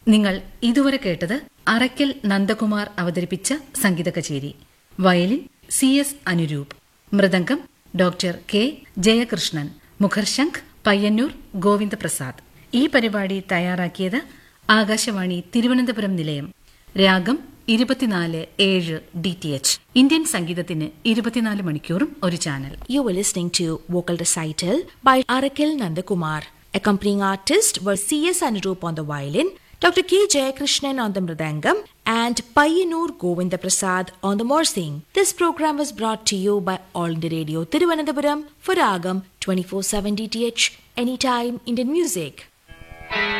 നിങ്ങൾ ഇതുവരെ കേട്ടത് അറയ്ക്കൽ നന്ദകുമാർ അവതരിപ്പിച്ച സംഗീത കച്ചേരി വയലിൻ സി എസ് അനുരൂപ് മൃദംഗം ഡോക്ടർ കെ ജയകൃഷ്ണൻ മുഖർശംഖ് പയ്യന്നൂർ ഗോവിന്ദപ്രസാദ് ഈ പരിപാടി തയ്യാറാക്കിയത് ആകാശവാണി തിരുവനന്തപുരം നിലയം രാഗം ഇരുപത്തിനാല് ഏഴ് ഡി ടി എച്ച് ഇന്ത്യൻ സംഗീതത്തിന് ഇരുപത്തിനാല് മണിക്കൂറും ഒരു channel You were listening to vocal recital by Arakil Nandakumar. Accompanying artists were C.S. Anurup on the violin, Dr. K. Jayakrishnan on the mridangam, and Payyanur Govinda Prasad on the morsing. This program was brought to you by All India Radio Tiruvananthapuram for Ragam 24/7 DTH Anytime Indian Music.